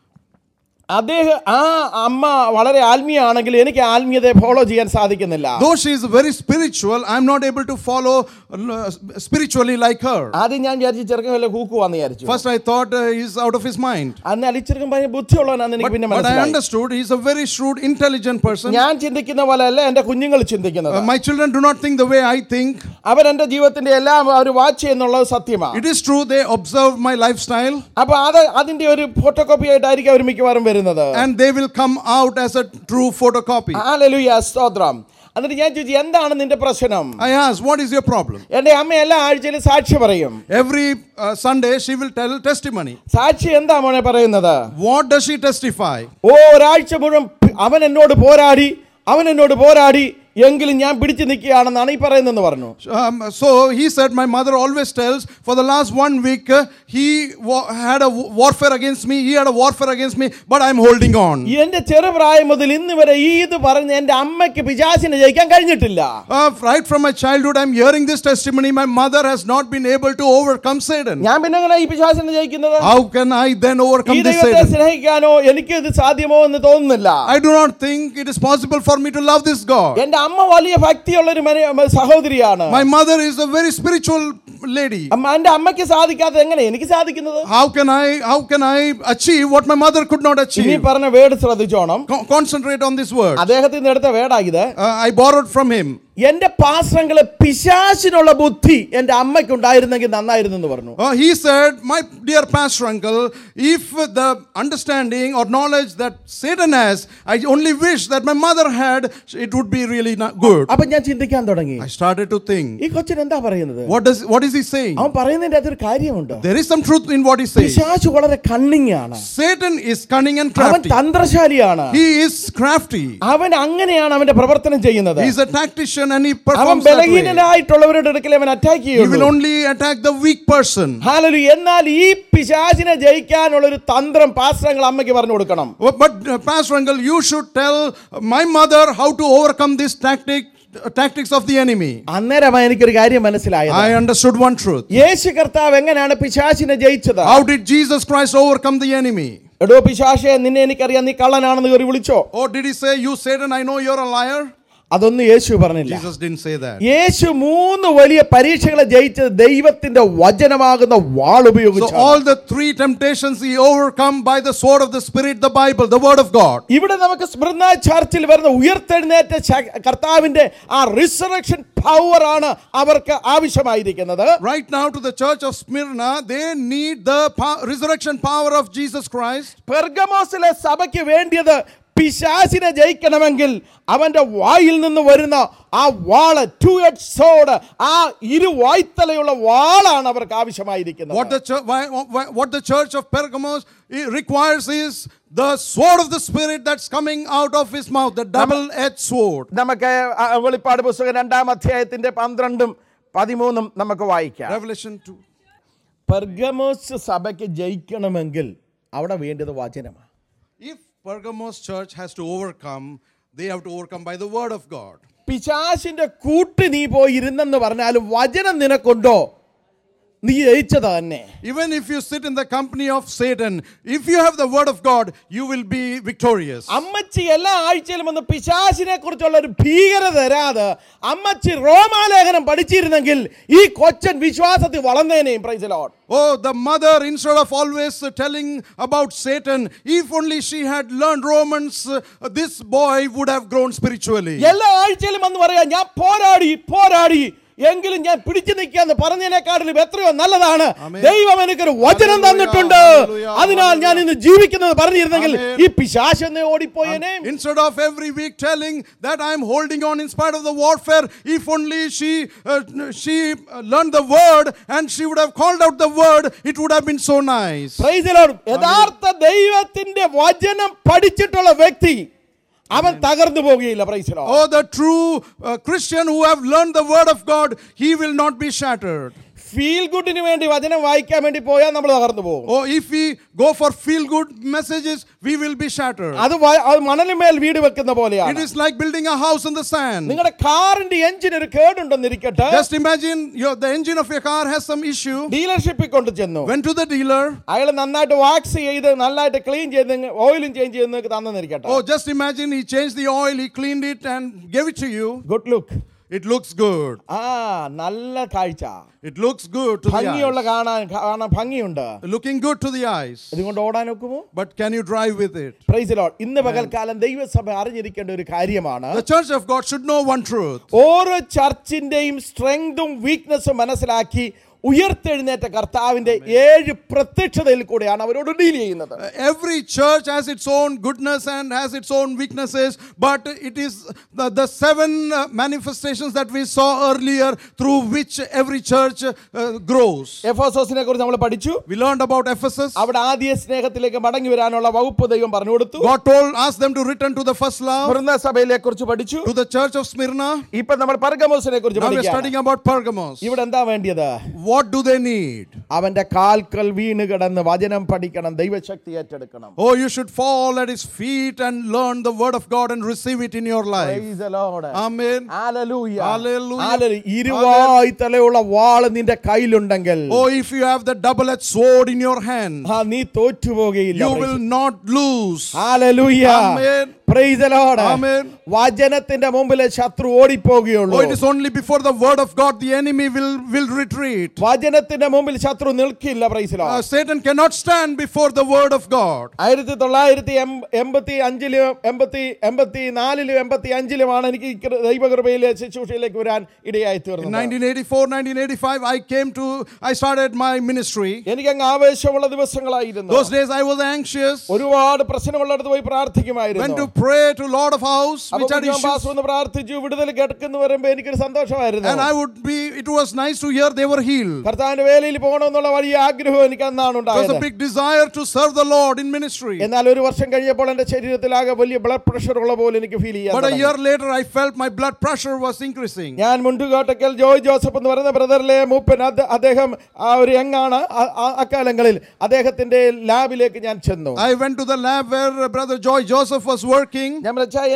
Speaker 1: അദ്ദേഹം ആ അമ്മ വളരെ ആത്മീയാണെങ്കിൽ എനിക്ക് ആത്മീയതയെ ഫോളോ ചെയ്യാൻ സാധിക്കുന്നില്ല
Speaker 2: Though she is very spiritual, I'm not able to follow uh, spiritually like her.
Speaker 1: ആദ്യം ഞാൻ വിചാരിച്ചു ചെറുക്കൻ വല്ല കൂക്കുവാന്ന് വിചാരിച്ചു
Speaker 2: First, I thought uh, he's out of his mind.
Speaker 1: എന്നാൽ ഈ ചെറുക്കൻ ഭയങ്കര ബുദ്ധിയുള്ളവനാന്ന് എനിക്ക്
Speaker 2: But,
Speaker 1: പിന്നെ
Speaker 2: but I
Speaker 1: മനസ്സിലായി
Speaker 2: understood he's a very shrewd, intelligent person.
Speaker 1: ഞാൻ ചിന്തിക്കുന്ന പോലെ അല്ല എന്റെ കുഞ്ഞുങ്ങൾ ചിന്തിക്കുന്നത്
Speaker 2: Uh, my children do not think the way I think.
Speaker 1: അവരെന്റെ ജീവിതത്തിന്റെ എല്ലാം അവർ വാച്ച് ചെയ്യുന്നുള്ളത് സത്യമാണ്
Speaker 2: It is true, they observe my lifestyle
Speaker 1: അപ്പൊ അത് അതിന്റെ ഒരു ഫോട്ടോകോപ്പി ആയിട്ടായിരിക്കും അവർ മിക്കവാറും വരുന്നത്
Speaker 2: and they will come out as a true photocopy.
Speaker 1: Hallelujah, സ്തോത്രം എന്നിട്ട് ഞാൻ ചോദിച്ചു എന്താണ് നിന്റെ പ്രശ്നം
Speaker 2: I asked, What is your problem?
Speaker 1: എന്റെ അമ്മ എല്ലാ ആഴ്ചയിലും സാക്ഷി പറയും
Speaker 2: Every uh, Sunday, she will tell testimony.
Speaker 1: സാക്ഷി എന്താ മോനെ പറയുന്നത്
Speaker 2: What does she testify?
Speaker 1: ഓ ഒരാഴ്ച മുഴുവൻ പി- അവൻ എന്നോട് പോരാടി അവൻ എന്നോട് പോരാടി എങ്കിലും ഞാൻ പിടിച്ചു നിൽക്കുകയാണെന്നാണ് ഈ പറയുന്നതെന്ന് പറഞ്ഞു
Speaker 2: Um, so he said, My mother always tells, for the last one week, uh, he wa- had a wa- warfare against me, he had a warfare against me, but I'm holding on.
Speaker 1: എന്റെ ചെറുപ്രായം മുതൽ ഇന്ന് വരെ ഈ ഇത് പറഞ്ഞ് എന്റെ അമ്മയ്ക്ക് പിശാചിനെ ജയിക്കാൻ കഴിഞ്ഞിട്ടില്ല
Speaker 2: Uh, right from my childhood, I'm hearing this testimony. My mother has not been able to overcome Satan.
Speaker 1: ഞാൻ പിന്നെ എങ്ങനെ ഈ പിശാചിനെ ജയിക്കുന്നത്
Speaker 2: How can I then
Speaker 1: ഈ
Speaker 2: overcome this
Speaker 1: ദൈവത്തെ
Speaker 2: Satan?
Speaker 1: സ്നേഹിക്കാനോ എനിക്ക് ഇത് സാധ്യമോ എന്ന് തോന്നുന്നില്ല
Speaker 2: I do not think it is possible for me to love this God.
Speaker 1: എന്റെ അമ്മ വലിയ ഭക്തിയുള്ള ഒരു മന- സഹോദരിയാണ്
Speaker 2: My mother is a very spiritual lady.
Speaker 1: അമ്മ എന്റെ അമ്മയ്ക്ക് സാധിക്കാത്തത് എങ്ങനെ എനിക്ക് സാധിക്കുന്നത്
Speaker 2: How can I how can I achieve what my mother could not
Speaker 1: ഇനി
Speaker 2: achieve?
Speaker 1: പറഞ്ഞ വേർഡ് ശ്രദ്ധിച്ചോണം
Speaker 2: Co- concentrate on this word.
Speaker 1: അദ്ദേഹത്തിൽ നിന്ന് എടുത്ത വേർഡായത്
Speaker 2: Uh, I borrowed from him.
Speaker 1: എന്റെ പാശ്രങ്ങളെ പിശാചിനുള്ള ബുദ്ധി എന്റെ അമ്മയ്ക്ക് ഉണ്ടായിരുന്നെങ്കിൽ നന്നായിരുന്നു എന്ന് പറഞ്ഞു
Speaker 2: Uh, he said, My dear pastor uncle, if the understanding or knowledge that Satan has, I only wish that my mother had, it would be really not good.
Speaker 1: അപ്പൊ ഞാൻ ചിന്തിക്കാൻ തുടങ്ങി
Speaker 2: I started to think,
Speaker 1: ഈ കൊച്ചിൻ എന്താ പറയുന്നത്
Speaker 2: what does what is he saying?
Speaker 1: അവൻ പറയുന്നതിന്റെ അതൊരു കാര്യമുണ്ട്
Speaker 2: There is some truth in what he says.
Speaker 1: പിശാച് വളരെ കണ്ണിങ് ആണ്
Speaker 2: Satan is cunning and
Speaker 1: അവൻ
Speaker 2: crafty.
Speaker 1: തന്ത്രശാലിയാണ്
Speaker 2: He is crafty.
Speaker 1: അവൻ അങ്ങനെയാണ് അവന്റെ പ്രവർത്തനം ചെയ്യുന്നത്
Speaker 2: He is a tactician and he
Speaker 1: അവൻ
Speaker 2: performs that way.
Speaker 1: ബലഹീനനായിട്ടുള്ളവരുടെ അടുക്കൽ അവൻ അറ്റാക്ക്
Speaker 2: He will
Speaker 1: ചെയ്യുള്ളൂ
Speaker 2: only attack the weak person.
Speaker 1: Hallelujah എന്നാൽ ഈ പിശാചിനെ ജയിക്കാനുള്ള ഒരു തന്ത്രം പാശ്രങ്ങൾ അമ്മയ്ക്ക് പറഞ്ഞു കൊടുക്കണം
Speaker 2: Oh, But uh, Pastor Uncle, you should tell my mother how to overcome this tactic, uh, tactics of the enemy.
Speaker 1: അന്നേരമാണ് എനിക്കൊരു കാര്യം മനസ്സിലായത്
Speaker 2: I understood one truth.
Speaker 1: യേശു കർത്താവ് എങ്ങനെയാണ് പിശാചിനെ ജയിച്ചത്
Speaker 2: How did Jesus Christ overcome the enemy?
Speaker 1: എടോ പിശാശെ നിന്നെ എനിക്കറിയാം നീ കള്ളനാണെന്ന് കയറി വിളിച്ചോ
Speaker 2: Or did he say, You Satan, I know you're a liar?
Speaker 1: അതൊന്നും യേശു പറഞ്ഞില്ല
Speaker 2: Jesus didn't say that.
Speaker 1: യേശു മൂന്ന് വലിയ പരീക്ഷകളെ ജയിച്ചത് ദൈവത്തിന്റെ വചനമാകുന്ന വാൾ
Speaker 2: So
Speaker 1: ഉപയോഗിച്ചു
Speaker 2: all the three temptations he overcome by the sword of the Spirit, the Bible, the Word of God.
Speaker 1: ഇവിടെ നമുക്ക് സ്മൃത ചർച്ചിൽ വരുന്ന ഉയർത്തെഴുന്നേറ്റ ശ- കർത്താവിന്റെ ആ റിസറക്ഷൻ പവർ ആണ് അവർക്ക് ആവശ്യമായിരിക്കുന്നത്
Speaker 2: Right now to the church of Smyrna, they need the po- resurrection power of Jesus Christ.
Speaker 1: പെർഗമോസിലെ സഭയ്ക്ക് വേണ്ടിയത് പിശാസിനെ ജയിക്കണമെങ്കിൽ അവന്റെ വായിൽ നിന്ന് വരുന്ന ആ വാള് ടു എഡ് സോഡ് ആ ഇരു വായ്ത്തലയുള്ള വാളാണ് അവർക്ക് ആവശ്യമായിരിക്കുന്നത്
Speaker 2: What the, chur- why, why, what the church of Pergamos eh, requires is the sword of the Spirit that's coming out of his mouth, the double edged sword.
Speaker 1: നമുക്ക് ആ വെളിപ്പാട് പുസ്തകം രണ്ടാം അധ്യായത്തിന്റെ പന്ത്രണ്ടും പതിമൂന്നും നമുക്ക് വായിക്കാം
Speaker 2: Revelation 2.
Speaker 1: പെർഗമോസ് സഭയ്ക്ക് ജയിക്കണമെങ്കിൽ അവിടെ വേണ്ടത് വചനമാണ്
Speaker 2: If Pergamos church has to overcome, they have to overcome by the word of God.
Speaker 1: പിശാശിന്റെ കൂട്ട് നീ പോയി ഇരുന്നെന്ന് പറഞ്ഞാലും വചനം നിനക്കുണ്ടോ നീ ജയിച്ചത് തന്നെ
Speaker 2: Even if you sit in the company of Satan, if you have the word of God, you will be victorious.
Speaker 1: അമ്മച്ചി എല്ലാ ആഴ്ചയിലും വന്ന് പിശാശിനെ കുറിച്ചുള്ള ഒരു ഭീകരത തരാതെ അമ്മച്ചി റോമാലേഖനം പഠിച്ചിരുന്നെങ്കിൽ ഈ കൊച്ചൻ വിശ്വാസത്തിൽ വളർന്നേനെയും praise Lord
Speaker 2: Oh, the mother, instead of always uh, telling about Satan, if only she had learned Romans, uh, this boy would have grown spiritually.
Speaker 1: എല്ലാ ആഴ്ചയിലും വന്ന് പറയാ ഞാൻ പോരാടി പോരാടി എങ്കിലും ഞാൻ പിടിച്ചു നിൽക്കാന്ന് പറഞ്ഞതിനെക്കാട്ടിലും എത്രയോ നല്ലതാണ്
Speaker 2: Amen.
Speaker 1: ദൈവം എനിക്കൊരു വചനം
Speaker 2: Hallelujah,
Speaker 1: തന്നിട്ടുണ്ട്
Speaker 2: hallelujah,
Speaker 1: അതിനാൽ ഞാൻ ഇന്ന് ജീവിക്കുന്നത് പറഞ്ഞിരുന്നെങ്കിൽ
Speaker 2: Amen.
Speaker 1: ഈ പിശാശെന്നെ ഓടിപ്പോയനെ
Speaker 2: Instead of every week telling that I'm holding on in spite of the warfare, if only she uh, she uh, learned the word and she would have called out the word, it would have been so nice.
Speaker 1: Praise the Lord. യഥാർത്ഥ ദൈവത്തിന്റെ വചനം പഠിച്ചിട്ടുള്ള വ്യക്തി അവൻ തകർന്നു പോകുകയില്ല praise Lord
Speaker 2: Oh, the true uh, Christian who have learned the word of God, he will not be shattered.
Speaker 1: Feel ഗുഡിന് വേണ്ടി വചനം വായിക്കാൻ വേണ്ടി പോയാൽ നമ്മൾ തകർന്നു പോകും
Speaker 2: Oh, if we go for feel good messages, we will be shattered.
Speaker 1: അത് വ- അത് മണലിന്മേൽ വീട് വെക്കുന്ന
Speaker 2: It
Speaker 1: പോലെയാണ്
Speaker 2: is like building a house in the sand.
Speaker 1: നിങ്ങളുടെ കാറിന്റെ എഞ്ചിൻ ഒരു കേടുണ്ടെന്നിരിക്കട്ടെ
Speaker 2: Just imagine your, the engine of your car has some issue.
Speaker 1: ഡീലർഷിപ്പിൽ കൊണ്ട് ചെന്നു
Speaker 2: Went to the dealer.
Speaker 1: അയാൾ നന്നായിട്ട് വാക്സ് ചെയ്ത് നന്നായിട്ട് ക്ലീൻ ചെയ്ത് ഓയിലും ചേഞ്ച് ചെയ്ത് നിങ്ങൾക്ക് തന്നെന്നിരിക്കട്ടെ
Speaker 2: Oh, just imagine he changed the oil, he cleaned it and gave it to you.
Speaker 1: Good look
Speaker 2: It looks good.
Speaker 1: ആ നല്ല കാഴ്ച
Speaker 2: It looks good to the
Speaker 1: ഭംഗിയുള്ള
Speaker 2: eyes.
Speaker 1: കാണാൻ കാണാൻ ഭംഗിയുണ്ട്
Speaker 2: Looking good to the eyes.
Speaker 1: ഇതുകൊണ്ട് ഓടാൻ ഒക്കുമോ
Speaker 2: But can you drive with it?
Speaker 1: Praise Lord ഇന്ന് പകൽക്കാലം ദൈവസഭ അറിഞ്ഞിരിക്കേണ്ട ഒരു കാര്യമാണ്
Speaker 2: The church of God should know one truth.
Speaker 1: ഓരോ ചർച്ചിന്റെയും സ്ട്രെങ്തും വീക്ക്നെസ്സും മനസ്സിലാക്കി ഉയർത്തെഴുന്നേറ്റ കർത്താവിന്റെ ഏഴ് പ്രത്യക്ഷതയിൽ കൂടെയാണ് അവരോട് ഡീൽ ചെയ്യുന്നത്
Speaker 2: Every church has its own goodness and has its own weaknesses, but it is the, the seven uh, manifestations that we saw earlier through which every church uh, grows.
Speaker 1: എഫോസോസിനെ കുറിച്ച് നമ്മൾ പഠിച്ചു
Speaker 2: We learned about Ephesus.
Speaker 1: അവിടെ ആദ്യ സ്നേഹത്തിലേക്ക് മടങ്ങി വരാനുള്ള വകുപ്പ് ദൈവം പറഞ്ഞു കൊടുത്തു
Speaker 2: God told, asked them to return to the first love.
Speaker 1: സ്മൃത സഭയിലെ കുറിച്ച് പഠിച്ചു
Speaker 2: To the church of Smyrna.
Speaker 1: ഇപ്പൊ നമ്മൾ പർഗമോസിനെ കുറിച്ച്
Speaker 2: Now we're
Speaker 1: പഠിക്കാം
Speaker 2: studying about Pergamos.
Speaker 1: ഇവിടെ എന്താ വേണ്ടിയത്
Speaker 2: What do they need?
Speaker 1: അവന്റെ കാൽക്കൽ വീണ് കിടന്ന് വചനം പഠിക്കണം ദൈവശക്തി ഏറ്റെടുക്കണം
Speaker 2: Oh, you should fall at his feet and learn the word of God and receive it in your life.
Speaker 1: Praise the Lord.
Speaker 2: Amen.
Speaker 1: Hallelujah.
Speaker 2: Hallelujah.
Speaker 1: Hallelujah. ഇരുവായ് തലയുള്ള വാള് നിന്റെ കയ്യിലുണ്ടെങ്കിൽ
Speaker 2: Oh, if you have the double-edged sword in your hand,
Speaker 1: ആ, നീ തോറ്റുപോകുകയില്ല
Speaker 2: you will not lose.
Speaker 1: Hallelujah.
Speaker 2: Amen.
Speaker 1: Praise the Lord.
Speaker 2: Amen.
Speaker 1: വചനത്തിന്റെ മുമ്പിലെ ശത്രു ഓടിപ്പോകുകയുള്ളൂ
Speaker 2: Oh, it is only before the word of God the enemy will, will retreat.
Speaker 1: വചനത്തിന്റെ മുമ്പിൽ ശത്രു നിൽക്കില്ല praise
Speaker 2: Uh, Satan cannot stand before the word of God.
Speaker 1: ആയിരത്തി തൊള്ളായിരത്തി M- എൺപത്തി അഞ്ചിലും എൺപത്തി എൺപത്തി നാലിലും എൺപത്തി അഞ്ചിലുമാണ് എനിക്ക് ഈ കൃ- ദൈവകൃപയിലെ ശുശ്രൂഷയിലേക്ക് വരാൻ ഇടയായി
Speaker 2: In
Speaker 1: തീർന്നത്
Speaker 2: 1984, 1985, I came to, I started my ministry.
Speaker 1: എനിക്ക് അങ്ങ് ആവേശമുള്ള ദിവസങ്ങളായിരുന്നു
Speaker 2: Those days I was anxious.
Speaker 1: ഒരുപാട് പ്രശ്നമുള്ളിടത്ത് പോയി
Speaker 2: Went
Speaker 1: പ്രാർത്ഥിക്കുമായിരുന്നു
Speaker 2: to pray to Lord of House,
Speaker 1: അപ്പൊ
Speaker 2: which had
Speaker 1: കുഞ്ഞോൻ
Speaker 2: issues.
Speaker 1: പാസ്റ്റർ ഒന്ന് പ്രാർത്ഥിച്ചു വിടുതൽ കേൾക്കുന്നു വരുമ്പോ എനിക്കൊരു സന്തോഷമായിരുന്നു
Speaker 2: And I would be, it was nice to hear they were healed.
Speaker 1: കർത്താവിന്റെ വേലയിൽ പോകണമെന്നുള്ള വലിയ ആഗ്രഹം എനിക്ക് അന്നാണ്
Speaker 2: It was
Speaker 1: ഉണ്ടായത്
Speaker 2: a big desire to serve the Lord in ministry.
Speaker 1: എന്നാൽ ഒരു വർഷം കഴിഞ്ഞപ്പോൾ എന്റെ ശരീരത്തിലാകെ വലിയ ബ്ലഡ് പ്രഷർ ഉള്ള പോലെ എനിക്ക് ഫീൽ ചെയ്യാൻ
Speaker 2: But a
Speaker 1: തുടങ്ങി.
Speaker 2: year later, I felt my blood pressure was increasing.
Speaker 1: ഞാൻ മുണ്ടുകോട്ടക്കൽ ജോയ് ജോസഫ് എന്ന് പറയുന്ന ബ്രദറിലെ മൂപ്പൻ അത്- അദ്ദേഹം ആ ഒരു യങ്ങാണ് ആ- ആ- അക്കാലങ്ങളിൽ അദ്ദേഹത്തിന്റെ ലാബിലേക്ക് ഞാൻ ചെന്നു
Speaker 2: I went to the lab where uh, Brother Joy Joseph was working.
Speaker 1: ഞാൻ വിളിച്ചാൽ എനിക്ക്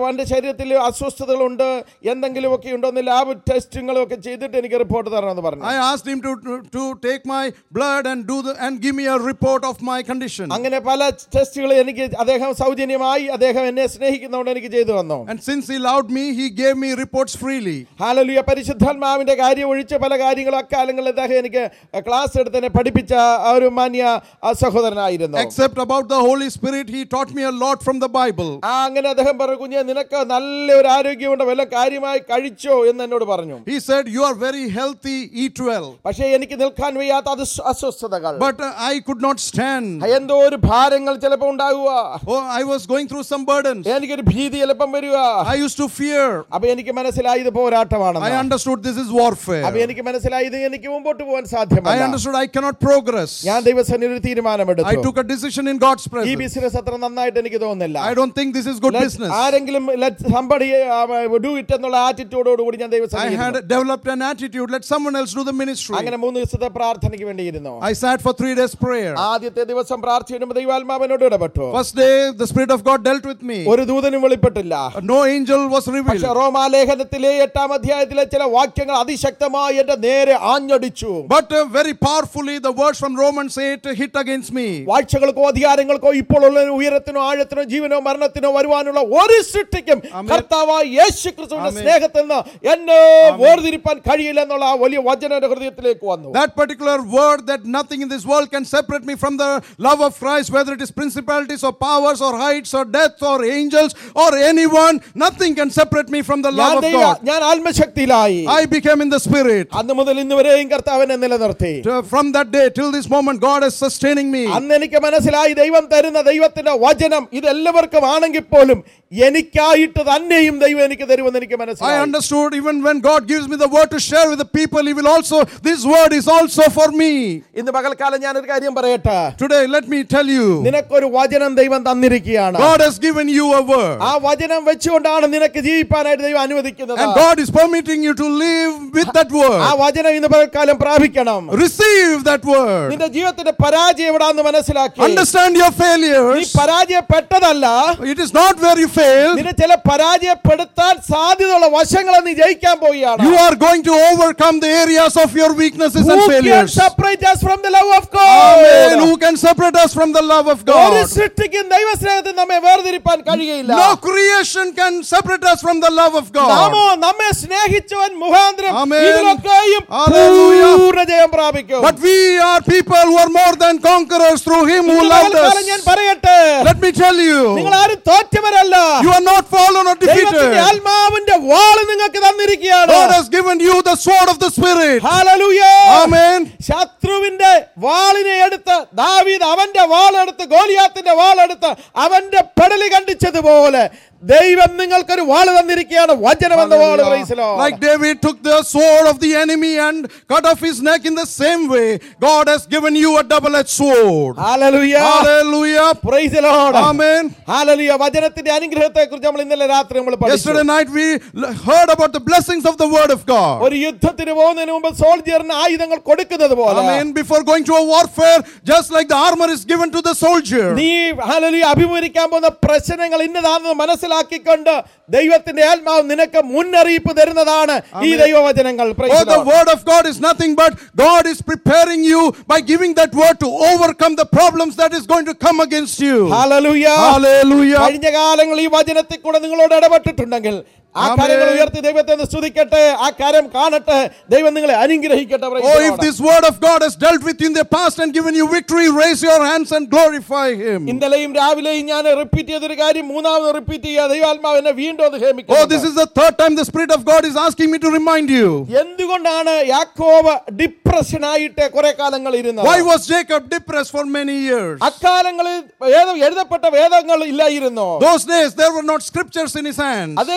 Speaker 1: എൻ്റെ ശരീരത്തിൽ അസ്വസ്ഥതകളുണ്ട് എന്തെങ്കിലുമൊക്കെ ഉണ്ടോ എന്ന് ലാബ് ടെസ്റ്റുകളും ഒക്കെ ചെയ്തിട്ട് എനിക്ക് റിപ്പോർട്ട് തരണമെന്ന് പറഞ്ഞു
Speaker 2: I asked him to, to, to take my blood and do the and give me a report of my condition.
Speaker 1: അങ്ങനെ പല ടെസ്റ്റുകൾ എനിക്ക് അദ്ദേഹം സൗജന്യമായി അദ്ദേഹം എന്നെ സ്നേഹിക്കുന്നതുകൊണ്ട് എനിക്ക് ചെയ്തു തന്നു
Speaker 2: And since he loved me, he gave me reports freely.
Speaker 1: ഹാലലുയ പരിശുദ്ധാത്മാവിന്റെ കാര്യം ഒഴിച്ച് പല കാര്യങ്ങളും അക്കാലങ്ങളിൽ അദ്ദേഹം എനിക്ക് ക്ലാസ് എടുത്ത് എന്നെ പഠിപ്പിച്ച ആ ഒരു മാന്യ ആ സഹോദരനായിരുന്നു
Speaker 2: Except about the Holy Spirit, he taught me a lot from the Bible.
Speaker 1: ആ അങ്ങനെ അദ്ദേഹം പറഞ്ഞു കുഞ്ഞെ നിനക്ക് നല്ല ഒരു ആരോഗ്യമുണ്ട് വല്ല കാര്യമായി കഴിച്ചോ എന്ന് എന്നോട് പറഞ്ഞു
Speaker 2: He said, You are very healthy, eat well.
Speaker 1: പക്ഷേ എനിക്ക് നിൽക്കാൻ വയ്യാത്ത അത് അസ്വസ്ഥതകൾ
Speaker 2: But uh, I could not stand.
Speaker 1: എന്തോ ഒരു ഭാരങ്ങൾ ചിലപ്പോൾ ഉണ്ടാകുക
Speaker 2: Oh, I was going through some burdens.
Speaker 1: എനിക്കൊരു ഭീതി ചിലപ്പം വരിക
Speaker 2: I used to fear.
Speaker 1: അപ്പൊ എനിക്ക് മനസ്സിലായി ഇത് പോരാട്ടമാണ്
Speaker 2: I understood this is warfare.
Speaker 1: അപ്പൊ എനിക്ക് മനസ്സിലായി ഇത് എനിക്ക് മുമ്പോട്ട് പോകാൻ
Speaker 2: I
Speaker 1: സാധ്യമല്ല
Speaker 2: understood I cannot progress.
Speaker 1: ഞാൻ ദൈവസേന ഒരു
Speaker 2: I
Speaker 1: തീരുമാനമെടുത്തു
Speaker 2: took a decision in God's
Speaker 1: ഈ
Speaker 2: presence.
Speaker 1: ബിസിനസ് അത്ര നന്നായിട്ട് എനിക്ക് തോന്നുന്നില്ല
Speaker 2: I don't think this is good
Speaker 1: Let-
Speaker 2: business.
Speaker 1: ആരെങ്കിലും സംബടി ഡു ഇറ്റ് എന്നുള്ള ആറ്റിറ്റ്യൂഡോട് കൂടി ഞാൻ
Speaker 2: I
Speaker 1: ദൈവസേന
Speaker 2: had developed an attitude, let someone else do the ministry.
Speaker 1: അങ്ങനെ മൂന്ന് ദിവസത്തെ പ്രാർത്ഥനയ്ക്ക് വേണ്ടിയിരുന്നു
Speaker 2: I sat for three days prayer.
Speaker 1: ആദ്യത്തെ ദിവസം പ്രാർത്ഥിക്കുമ്പോൾ ദൈവാത്മാവിനോട് ഇടപെട്ടു
Speaker 2: First day, the Spirit of God dealt with me.
Speaker 1: ഒരു ദൂതനും വെളിപ്പെട്ടില്ല
Speaker 2: No angel was
Speaker 1: പക്ഷെ
Speaker 2: revealed.
Speaker 1: റോമാലേഖനത്തിലെ എട്ടാം അധ്യായത്തിലെ ചില വാക്യങ്ങൾ അതിശക്തമായി എന്റെ നേരെ ആഞ്ഞടിച്ചു
Speaker 2: But uh, very powerfully, the words from Romans 8 hit against me.
Speaker 1: വാഴ്ചകൾക്കോ അധികാരങ്ങൾക്കോ ഇപ്പോൾ ഉള്ള ഉയരത്തിനോ ആഴത്തിനോ ജീവനോ മരണത്തിനോ വരുവാനുള്ള ഒരു സൃഷ്ടിക്കും കർത്താവായ യേശു ക്രിസ്തുവിന്റെ
Speaker 2: ആമേൻ.
Speaker 1: സ്നേഹത്തിൽ നിന്ന് എന്നെ വേർതിരിപ്പാൻ കഴിയില്ല എന്നുള്ള ആ വലിയ വചന എന്റെ ഹൃദയത്തിലേക്ക് വന്നു
Speaker 2: That particular word that nothing in this world can separate me from the love of Christ, whether it is principalities or powers or heights or death or angels or anyone, nothing can separate me from the
Speaker 1: ഞാൻ
Speaker 2: love of
Speaker 1: ദൈവ
Speaker 2: God.
Speaker 1: ഞാൻ ആത്മശക്തിയിലായി
Speaker 2: I became in the Spirit.
Speaker 1: അന്ന് മുതൽ ഇന്ന് വരെയും കർത്താവിനെ നിലനിർത്തി
Speaker 2: Uh, From that day till this moment, God is sustaining me.
Speaker 1: അന്ന് എനിക്ക് മനസ്സിലായി ദൈവം തരുന്ന ദൈവത്തിന്റെ വചനം ഇത് എല്ലാവർക്കും ആണെങ്കിൽ പോലും എനിക്കായിട്ട് തന്നെയും ദൈവം എനിക്ക് തരുമെന്ന് എനിക്ക്
Speaker 2: I
Speaker 1: മനസ്സിലായി
Speaker 2: understood even when God gives me the word to share with the people, He will also, this word is also for me.
Speaker 1: ഇന്ന് പകൽക്കാലം ഞാനൊരു കാര്യം പറയട്ടെ
Speaker 2: Today, let me tell you,
Speaker 1: നിനക്കൊരു വചനം ദൈവം തന്നിരിക്കുകയാണ്
Speaker 2: God has given you a word.
Speaker 1: ആ വചനം വെച്ചുകൊണ്ടാണ് നിനക്ക് ജീവിപ്പാനായിട്ട് ദൈവം അനുവദിക്കുന്നത്
Speaker 2: And God is permitting you to live with that
Speaker 1: ആ
Speaker 2: word.
Speaker 1: വചനം ഇന്ന് പകൽക്കാലം പ്രാപിക്കണം
Speaker 2: Receive that word.
Speaker 1: നിന്റെ ജീവിതത്തിന്റെ പരാജയം എവിടാന്ന് മനസ്സിലാക്കി
Speaker 2: Understand your
Speaker 1: നീ
Speaker 2: failures.
Speaker 1: പരാജയപ്പെട്ടതല്ല
Speaker 2: It is not where you failed.
Speaker 1: നിന്നെ ചില പരാജയപ്പെടുത്താൻ സാധ്യതയുള്ള വശങ്ങളെ നീ ജയിക്കാൻ പോവുകയാണ്
Speaker 2: You are going to overcome the areas of your weaknesses
Speaker 1: Who
Speaker 2: and
Speaker 1: can
Speaker 2: failures.
Speaker 1: separate us from the love of
Speaker 2: Amen.
Speaker 1: God?
Speaker 2: Who can separate us from the love of
Speaker 1: ഒരു
Speaker 2: God?
Speaker 1: സൃഷ്ടിക്കും ദൈവസ്നേഹത്തിൽ നമ്മെ വേർതിരിപ്പാൻ കഴിയുകയില്ല
Speaker 2: No creation can separate us from the love of
Speaker 1: നാമോ
Speaker 2: God.
Speaker 1: നമ്മെ സ്നേഹിച്ചവൻ മുഖാന്തരം
Speaker 2: Amen.
Speaker 1: ഇതിലൊക്കെയും
Speaker 2: Hallelujah.
Speaker 1: പൂർണ്ണ ജയം പ്രാപിക്കും
Speaker 2: But we are people who are more than conquerors through Him who
Speaker 1: ഇന്ന്
Speaker 2: loved
Speaker 1: പകൽക്കാലം ഞാൻ
Speaker 2: us.
Speaker 1: പറയട്ടെ
Speaker 2: Let me tell
Speaker 1: നിങ്ങൾ
Speaker 2: you,
Speaker 1: ആരും തോറ്റവരല്ല
Speaker 2: you are not fallen or
Speaker 1: ദൈവത്തിന്റെ
Speaker 2: defeated.
Speaker 1: ആത്മാവിന്റെ വാള് നിങ്ങൾക്ക് തന്നിരിക്കുകയാണ്
Speaker 2: God has given you the sword of the Spirit.
Speaker 1: Hallelujah.
Speaker 2: Amen.
Speaker 1: ശത്രുവിന്റെ വാളിനെ എടുത്ത് ദാവീദ് അവന്റെ വാളെടുത്ത് ഗോലിയാത്തിന്റെ വാളെടുത്ത് അവന്റെ പെടലി കണ്ടിച്ചതുപോലെ ദൈവം നിങ്ങൾക്കൊരു വാള് തന്നിരിക്കുകയാണ് വചനം എന്ന വാള്
Speaker 2: Hallelujah.
Speaker 1: praise the Lord.
Speaker 2: Like David took the sword of the enemy and cut off his neck in the same way, God has given you a double-edged sword.
Speaker 1: Hallelujah.
Speaker 2: Hallelujah.
Speaker 1: Praise the Lord.
Speaker 2: Amen.
Speaker 1: Hallelujah. വചനത്തിന്റെ അനുഗ്രഹത്തെ കുറിച്ച് നമ്മൾ ഇന്നലെ രാത്രി നമ്മൾ പഠിച്ചു
Speaker 2: Yesterday night we l- heard about the blessings of the word of God.
Speaker 1: ഒരു യുദ്ധത്തിന് പോകുന്നതിന് മുമ്പ് സോൾജിയറിന് ആയുധങ്ങൾ കൊടുക്കുന്നത് പോലെ
Speaker 2: Amen. Before going to a warfare, just like the armor is given to the soldier.
Speaker 1: നീ ഹല്ലേലൂയ അഭിമുഖിക്കാൻ പോകുന്ന പ്രശ്നങ്ങൾ ഇന്നതാണെന്ന് മനസ്സിലാക്കിക്കൊണ്ട് ദൈവത്തിന്റെ ആത്മാവ് നിനക്ക് മുന്നറിയിപ്പ് തരുന്നതാണ് ഈ ദൈവവചനങ്ങൾ Praise
Speaker 2: Oh,
Speaker 1: the
Speaker 2: the
Speaker 1: Lord.
Speaker 2: word of God is nothing but God is preparing you by giving that word to overcome the problems that is going to come against you.
Speaker 1: Hallelujah.
Speaker 2: Hallelujah.
Speaker 1: കഴിഞ്ഞ കാലങ്ങൾ ഈ വചനത്തിൽ കൂടെ നിങ്ങളോട് ഇടപെട്ടിട്ടുണ്ടെങ്കിൽ ആ
Speaker 2: Amen.
Speaker 1: കാര്യങ്ങൾ ഉയർത്തി ദൈവത്തെ ഒന്ന് സ്തുതിക്കട്ടെ ആ കാര്യം കാണട്ടെ ദൈവം നിങ്ങളെ അനുഗ്രഹിക്കട്ടെ Praise
Speaker 2: Oh,
Speaker 1: the
Speaker 2: if
Speaker 1: Lord.
Speaker 2: this word of God has dealt with you in the past and given you victory, raise your hands and glorify Him.
Speaker 1: ഇന്നലെയും രാവിലെയും ഞാൻ റിപ്പീറ്റ് ചെയ്തൊരു കാര്യം മൂന്നാമത് റിപ്പീറ്റ് ചെയ്യുക ദൈവാത്മാവ് എന്നെ വീണ്ടും അത്
Speaker 2: Oh, this
Speaker 1: ഹേമിക്കുന്നു
Speaker 2: is the third time the Spirit of God is asking me to remind you.
Speaker 1: എന്തുകൊണ്ടാണ് യാക്കോബ് ഡിപ്രഷൻ ആയിട്ട് കുറെ കാലങ്ങൾ ഇരുന്നത്
Speaker 2: Why was Jacob depressed for many years?
Speaker 1: അക്കാലങ്ങളിൽ വേദം എഴുതപ്പെട്ട വേദങ്ങൾ ഇല്ലായിരുന്നു
Speaker 2: Those days there were not scriptures in his hands.
Speaker 1: അദ്ദേഹം ദർശനം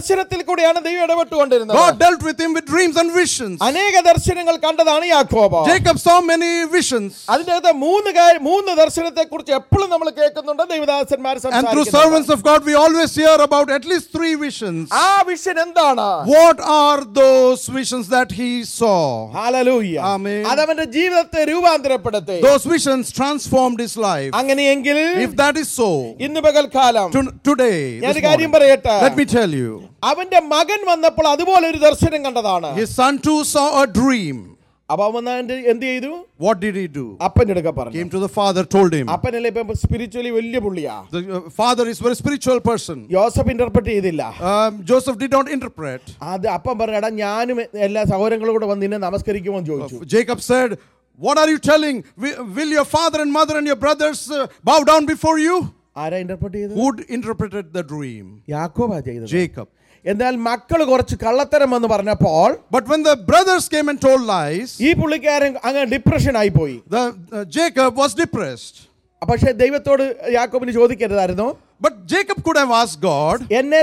Speaker 1: ദർശനത്തിൽ കൂടെയാണ് ദൈവം ഇടപെട്ടുകൊണ്ടിരുന്നത്
Speaker 2: God dealt with him with dreams and visions.
Speaker 1: അനേക ദർശനങ്ങൾ കണ്ടതാണ് യാക്കോബ്
Speaker 2: Jacob saw many visions.
Speaker 1: അതിന്റെ അകത്ത് മൂന്ന് കാര്യം മൂന്ന് ദർശനത്തെ കുറിച്ച് എപ്പോഴും നമ്മൾ കേൾക്കുന്നുണ്ട് ദൈവദാസന്മാർ
Speaker 2: And through
Speaker 1: സംസാരിക്കുന്നുണ്ട്.
Speaker 2: servants of God, we always hear about at least three visions.
Speaker 1: ആ വിഷൻ എന്താണ്
Speaker 2: What are those visions that he saw?
Speaker 1: Hallelujah.
Speaker 2: Amen.
Speaker 1: അതവന്റെ ജീവിതത്തെ രൂപാന്തരപ്പെടുത്തി
Speaker 2: Those visions transformed his life.
Speaker 1: അങ്ങനെയെങ്കിൽ
Speaker 2: If that is so,
Speaker 1: ഇന്ന് പകൽക്കാലം
Speaker 2: to- today,
Speaker 1: ഞാൻ
Speaker 2: this
Speaker 1: ഒരു കാര്യം
Speaker 2: morning,
Speaker 1: പറയട്ടെ
Speaker 2: let me tell you,
Speaker 1: അവന്റെ മകൻ വന്നപ്പോൾ അതുപോലെ ഒരു ദർശനം കണ്ടതാണ്
Speaker 2: his son too saw a dream.
Speaker 1: അപ്പൊ അവൻ വന്ന് എന്ത് ചെയ്തു
Speaker 2: What did he do?
Speaker 1: അപ്പൻ്റെ അടുക്ക പറഞ്ഞു
Speaker 2: Came to the father, told him.
Speaker 1: അപ്പനല്ലേ ഇപ്പൊ സ്പിരിച്വലി വലിയ പുള്ളിയാ
Speaker 2: The uh, father is very spiritual person.
Speaker 1: യോസഫ് ഇന്റർപ്രറ്റ് ചെയ്തില്ല
Speaker 2: Um, Joseph did not interpret.
Speaker 1: അത് അപ്പം പറഞ്ഞു എടാ ഞാനും എല്ലാ സഹോദരങ്ങളും കൂടെ വന്ന് നിന്നെ നമസ്കരിക്കുമോ എന്ന് ചോദിച്ചു
Speaker 2: Jacob said, What are you telling? Wi- Will your father and mother and your brothers uh, bow down before you?
Speaker 1: ആരാ ഇന്റർപ്രറ്റ് ചെയ്തത്
Speaker 2: Who interpreted the dream?
Speaker 1: യാക്കോബാ ചെയ്തത്
Speaker 2: Jacob.
Speaker 1: എന്നാൽ മക്കൾ കുറച്ച് കള്ളത്തരം എന്ന് പറഞ്ഞപ്പോൾ
Speaker 2: But when the brothers came and told lies,
Speaker 1: ഈ പുള്ളിക്കാരൻ അങ്ങ് ഡിപ്രഷൻ ആയി പോയി
Speaker 2: the, uh, Jacob was depressed.
Speaker 1: പക്ഷെ ദൈവത്തോട് യാക്കോബിന് ചോദിക്കരുതായിരുന്നു
Speaker 2: But Jacob could have asked God,
Speaker 1: എന്നെ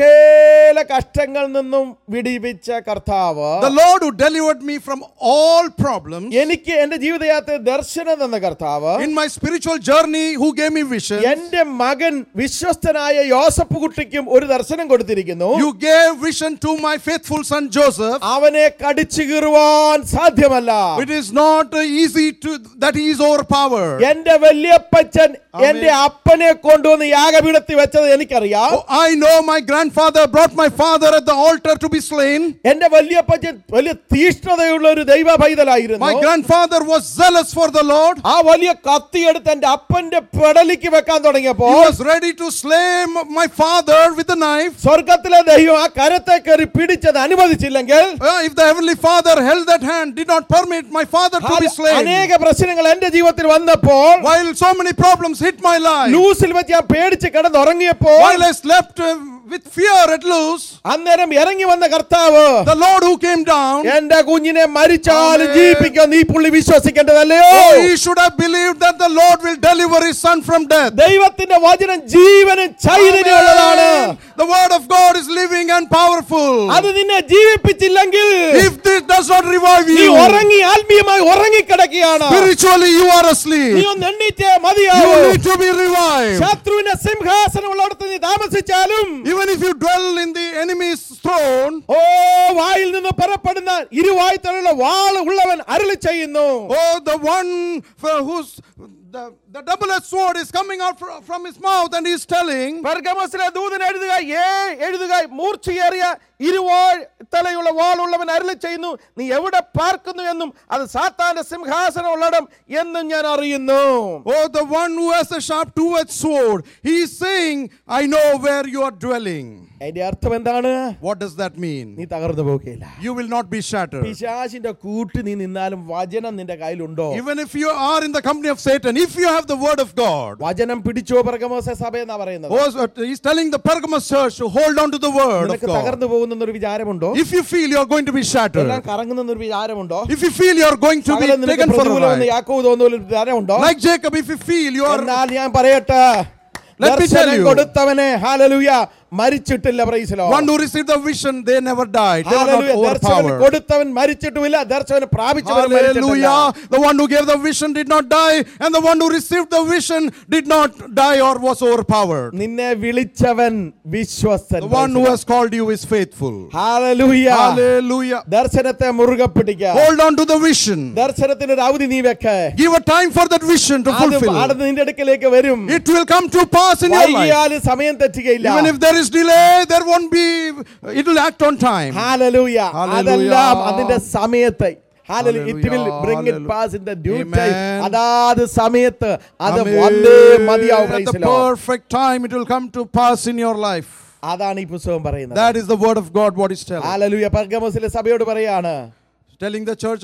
Speaker 1: സകല കഷ്ടങ്ങളിൽ നിന്നും വിടിവിച്ച കർത്താവ്
Speaker 2: the Lord who delivered me from all problems
Speaker 1: എനിക്ക് എന്റെ ജീവിതയാത്ര ദർശനം തന്ന കർത്താവ്
Speaker 2: in my spiritual journey, who gave me vision,
Speaker 1: എന്റെ മകൻ വിശ്വസ്തനായ യോസഫ് കുട്ടിക്കും ഒരു ദർശനം കൊടുത്തിരിക്കുന്നു
Speaker 2: you gave vision to my faithful son Joseph.
Speaker 1: അവനെ കടിച്ചു കീറുവാൻ സാധ്യമല്ല
Speaker 2: It is not uh, easy to that he is overpowered.
Speaker 1: എന്റെ വല്യപ്പച്ചൻ എന്റെ അപ്പനെ കൊണ്ടുവന്ന് യാഗപീഠത്തിൽ വെച്ചത് എനിക്കറിയാം
Speaker 2: Oh, I know my grandfather brought my father at the altar to be slain.
Speaker 1: എന്റെ വല്യപ്പച്ചൻ വലിയ തീഷ്ണതയുള്ള ഒരു ദൈവ പൈതലായിരുന്നു
Speaker 2: My grandfather was zealous for the Lord.
Speaker 1: ആ വലിയ കത്തിയെടുത്ത് എന്റെ അപ്പന്റെ പെടലിക്ക് വെക്കാൻ
Speaker 2: He
Speaker 1: തുടങ്ങിയപ്പോൾ
Speaker 2: was ready to slay m- my father with a knife.
Speaker 1: സ്വർഗത്തിലെ ദൈവം ആ കരത്തെ കയറി പിടിച്ചത് അനുവദിച്ചില്ലെങ്കിൽ
Speaker 2: Uh, if the heavenly father held that hand, did not permit my father to be slain.
Speaker 1: അനേക പ്രശ്നങ്ങൾ എന്റെ ജീവിതത്തിൽ വന്നപ്പോൾ
Speaker 2: While so many problems hit my life,
Speaker 1: ലൂസിൽ വെച്ച് ഞാൻ പേടിച്ച് കിടന്നുറങ്ങിയപ്പോൾ
Speaker 2: while I slept uh, with fear at loose,
Speaker 1: അന്നേരം ഇറങ്ങി വന്ന കർത്താവ്
Speaker 2: the Lord who came down,
Speaker 1: എന്റെ കുഞ്ഞിനെ മരിച്ചാലും
Speaker 2: Amen.
Speaker 1: ജീവിപ്പിക്കാൻ നീ പുള്ളി വിശ്വസിക്കേണ്ടതല്ലയോ
Speaker 2: oh, he should have believed that the Lord will deliver his son from death.
Speaker 1: ദൈവത്തിന്റെ വചനം ജീവനും ചൈതന്യമുള്ളതാണ്
Speaker 2: Amen. The word of God is living and powerful.
Speaker 1: അത് നിന്നെ ജീവിപ്പിച്ചില്ലെങ്കിൽ
Speaker 2: If this does not revive
Speaker 1: നീ
Speaker 2: you,
Speaker 1: ഉറങ്ങി ആത്മീയമായി ഉറങ്ങിക്കിടക്കുകയാണ്
Speaker 2: spiritually you are
Speaker 1: നീ
Speaker 2: asleep.
Speaker 1: ഒന്ന് എണ്ണീറ്റേ
Speaker 2: You
Speaker 1: മതിയാവൂ
Speaker 2: need to be revived.
Speaker 1: ശത്രുവിന്റെ സിംഹാസനം ഉള്ളിടത്ത് നീ താമസിച്ചാലും
Speaker 2: Even if you dwell in the enemy's throne,
Speaker 1: ഓ വായിൽ നിന്ന് പുറപ്പെടുന്ന ഇരുവായ്ത്തലുള്ള വാള് ഉള്ളവൻ അരുളി ചെയ്യുന്നു
Speaker 2: oh, the one for whose the, the double-edged sword is coming out fr- from his mouth and he's telling,
Speaker 1: പെർഗമസിലെ ദൂതൻ എഴുതുക ഏ എഴുതുക മൂർച്ചയേറിയ ഇരുവാൾ തലയുള്ള വാളുള്ളവൻ അരുളി ചെയ്യുന്നു നീ എവിടെ പാർക്കുന്നു എന്നും അത് സാത്താന്റെ സിംഹാസനം ഉള്ളടം എന്നും ഞാൻ അറിയുന്നു
Speaker 2: oh, the one who has a sharp two-edged sword, he is saying, I know where you are dwelling.
Speaker 1: അതിന്റെ അർത്ഥം എന്താണ്
Speaker 2: What does that
Speaker 1: നീ
Speaker 2: mean?
Speaker 1: തകർന്നു പോകുകയില്ല
Speaker 2: You will not be shattered.
Speaker 1: പിശാചിന്റെ കൂട്ട് നീ നിന്നാലും വചനം നിന്റെ കയ്യിലുണ്ടോ
Speaker 2: Even if you are in the company of Satan, if you have the word of God,
Speaker 1: വചനം പിടിച്ചോ പെർഗമോസ സഭ എന്നാ പറയുന്നത്
Speaker 2: Oh, so he's telling the Pergamos church to hold on to the word of
Speaker 1: നിനക്ക്
Speaker 2: God.
Speaker 1: തകർന്നു പോകുന്നൊരു വിചാരമുണ്ടോ
Speaker 2: If you feel you are going to be
Speaker 1: എല്ലാം
Speaker 2: shattered,
Speaker 1: കറങ്ങുന്നൊരു വിചാരമുണ്ടോ
Speaker 2: if you feel you are going to be
Speaker 1: സകലം നിനക്ക്
Speaker 2: taken for a
Speaker 1: പ്രതികൂലമെന്ന്
Speaker 2: ride,
Speaker 1: യാക്കോബ് തോന്നുന്ന ഒരു വിചാരമുണ്ടോ
Speaker 2: like Jacob, if you feel you are,
Speaker 1: എന്നാൽ ഞാൻ പറയട്ടെ
Speaker 2: Let me tell
Speaker 1: ദർശനം
Speaker 2: you.
Speaker 1: കൊടുത്തവനെ ഹാലലുയ മരിച്ചിട്ടില്ല പ്രൈസിലോ
Speaker 2: one who received the vision, they never died. They were not
Speaker 1: ദർശനം
Speaker 2: overpowered.
Speaker 1: കൊടുത്തവൻ മരിച്ചിട്ടുമില്ല ദർശനം പ്രാപിച്ചവൻ മരിച്ചിട്ടില്ല
Speaker 2: Hallelujah. The one who gave the vision did not die, and the one who received the vision did not die or was overpowered.
Speaker 1: നിന്നെ വിളിച്ചവൻ വിശ്വസ്തൻ
Speaker 2: The one who has called you is faithful.
Speaker 1: Hallelujah
Speaker 2: Hallelujah.
Speaker 1: ദർശനത്തെ മുറുകെ പിടിക്ക
Speaker 2: Hold on to the vision.
Speaker 1: ദർശനത്തിന് ഒരു അവധി നീ വെക്ക
Speaker 2: Give a time for that vision to
Speaker 1: അത്
Speaker 2: fulfill.
Speaker 1: അടുത്ത് നിന്റെ അടുക്കലേക്ക് വരും
Speaker 2: It will come to pass in your life.
Speaker 1: വൈകിയാലും സമയം തെറ്റുകയില്ല
Speaker 2: Even if there is delay, there won't be, it will act on time.
Speaker 1: Hallelujah
Speaker 2: Hallelujah.
Speaker 1: അതെല്ലാം അതിന്റെ സമയത്ത് Hallelujah. It will
Speaker 2: Hallelujah.
Speaker 1: bring it pass in the due time.
Speaker 2: Amen.
Speaker 1: അതാത് സമയത്ത് അത്
Speaker 2: Amen.
Speaker 1: വന്നേ മതിയാവും
Speaker 2: At
Speaker 1: praise
Speaker 2: the
Speaker 1: the Lord.
Speaker 2: perfect time, it will come to pass in your life.
Speaker 1: അതാണ് ഈ പുസ്തകം പറയുന്നത്
Speaker 2: That is the word of God, what is telling.
Speaker 1: Hallelujah പർഗമോസിലെ സഭയോട് പറയാണ്
Speaker 2: Telling the church of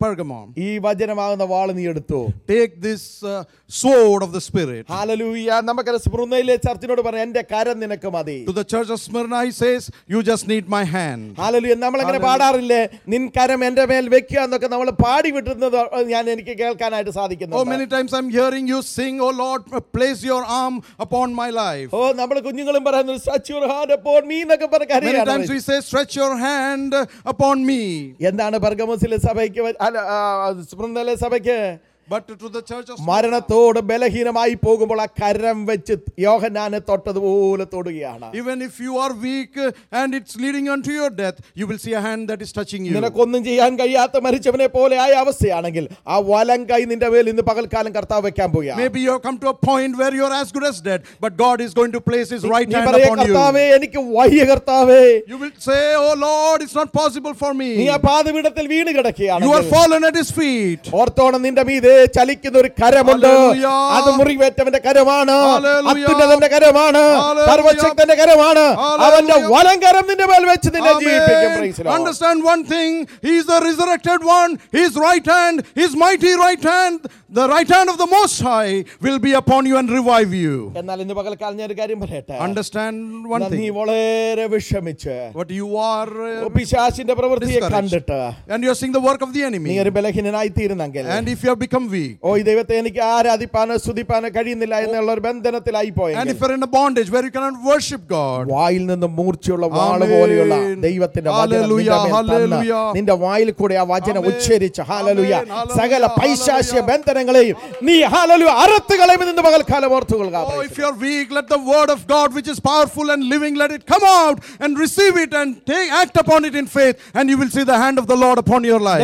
Speaker 2: Pergamum.
Speaker 1: ഈ വചനമാകുന്ന വാള് നീ എടുത്തു
Speaker 2: Take this uh, sword of the Spirit.
Speaker 1: Hallelujah നമുക്കത് സ്മൃതയിലെ ചർച്ചിനോട് പറയാം എന്റെ കരം നിനക്ക് മതി
Speaker 2: To the church of Smyrna, he says, You just need my hand.
Speaker 1: Hallelujah നമ്മളങ്ങനെ പാടാറില്ലേ നിൻ കരം എന്റെ മേൽ വെക്കുക എന്നൊക്കെ നമ്മൾ പാടി വിട്ടുന്നത് ഞാൻ എനിക്ക് കേൾക്കാനായിട്ട്
Speaker 2: Oh,
Speaker 1: സാധിക്കുന്നു
Speaker 2: many times I'm hearing you sing, Oh Lord, place your arm upon my life.
Speaker 1: ഓ നമ്മൾ കുഞ്ഞുങ്ങളും പറയുന്നു "Stretch your hand upon me" എന്നൊക്കെ പറഞ്ഞ്
Speaker 2: Many times
Speaker 1: കരയാണ്
Speaker 2: we say, Stretch your hand upon me.
Speaker 1: എന്താണ് ബർഗമസിലെ സഭയ്ക്ക് വ- അല്ല, ആ, സ്മൃതയിലെ സഭയ്ക്ക്
Speaker 2: But to the church of Smyrna,
Speaker 1: മരണത്തോട് ബലഹീനമായി പോകുമ്പോൾ ആ കരം വെച്ച് യോഹനാനെ തൊട്ടതുപോലെ തൊടുകയാണ്
Speaker 2: even if you are weak uh, and it's leading unto your death, you will see a hand that is touching you.
Speaker 1: നിനക്കൊന്നും ചെയ്യാൻ കഴിയാത്ത മരിച്ചവനെ പോലെ ആയ അവസ്ഥയാണെങ്കിൽ ആ വലം കൈ നിന്റെ മേൽ ഇന്ന് പകൽക്കാലം കർത്താവ് വെക്കാൻ പോവുക
Speaker 2: Maybe you have come to a point where you're as good as dead, but God is going to place His right
Speaker 1: നീ
Speaker 2: hand
Speaker 1: പറയേ
Speaker 2: upon
Speaker 1: കർത്താവേ
Speaker 2: you.
Speaker 1: എനിക്ക് വയ്യ കർത്താവേ
Speaker 2: You will say, Oh Lord, it's not possible for
Speaker 1: നീ
Speaker 2: me.
Speaker 1: ആ പാതപീഠത്തിൽ വീണ്
Speaker 2: You are
Speaker 1: കിടക്കുകയാണ്
Speaker 2: fallen at His feet.
Speaker 1: ഓർത്തോണം നിന്റെ മീതെ ചലിക്കുന്ന ഒരു കരമുണ്ട്
Speaker 2: Hallelujah.
Speaker 1: അത് മുറിവേറ്റവന്റെ കരമാണ്
Speaker 2: Hallelujah.
Speaker 1: അത്യുന്നതന്റെ കരമാണ്
Speaker 2: Hallelujah.
Speaker 1: സർവശക്തന്റെ കരമാണ്
Speaker 2: Hallelujah.
Speaker 1: അവന്റെ വലം കരം നിന്റെ മേൽ വെച്ച് നിന്നെ ജീവിപ്പിക്കും Praise the
Speaker 2: Amen.
Speaker 1: Lord.
Speaker 2: Understand one thing He is the resurrected one. His right hand, His mighty right hand, the right hand of the Most High will be upon you and revive you.
Speaker 1: എന്നാൽ ഇന്ന് പകൽക്കാലം ഞാൻ ഒരു കാര്യം പറയട്ടെ
Speaker 2: Understand one
Speaker 1: നീ
Speaker 2: thing.
Speaker 1: വളരെ വിഷമിച്ച്
Speaker 2: What you are, uh,
Speaker 1: പിശാചിന്റെ പ്രവൃത്തിയെ
Speaker 2: discouraged.
Speaker 1: കണ്ടിട്ട്
Speaker 2: and you are seeing the work of the
Speaker 1: നീ
Speaker 2: enemy.
Speaker 1: ഒരു ബലഹീനനായി തീരുന്നെങ്കിൽ
Speaker 2: And if you have become weak,
Speaker 1: ഓ ഈ ദൈവത്തെ എനിക്ക് ആരാധിപ്പാനോ സ്തുതിപ്പാനോ കഴിയുന്നില്ല എന്നുള്ള ഒരു ബന്ധനത്തിലായി
Speaker 2: and
Speaker 1: പോയെങ്കിൽ
Speaker 2: if you're in a bondage where you cannot worship God,
Speaker 1: വായിൽ നിന്ന് മൂർച്ചയുള്ള വാള്
Speaker 2: Amen.
Speaker 1: പോലെയുള്ള ദൈവത്തിന്റെ വചനം നിന്റെ
Speaker 2: Hallelujah,
Speaker 1: മേൽ തന്ന്
Speaker 2: hallelujah.
Speaker 1: നിന്റെ വായിൽ കൂടെ ആ വചനം
Speaker 2: Amen.
Speaker 1: ഉച്ചരിച്ച് ഹാലലുയ
Speaker 2: Amen, hallelujah,
Speaker 1: സകല പൈശാശ്യ
Speaker 2: hallelujah.
Speaker 1: ബന്ധനങ്ങളെയും നീ ഹാലലു അറുത്തുകളയും നിന്ന് പകൽക്കാലം ഓർത്തുകൊള്ളുക
Speaker 2: Oh, if you're weak, let the word of God, which is powerful and living, let it come out and receive it and take act upon it in faith, and you will see the hand of the Lord upon your life.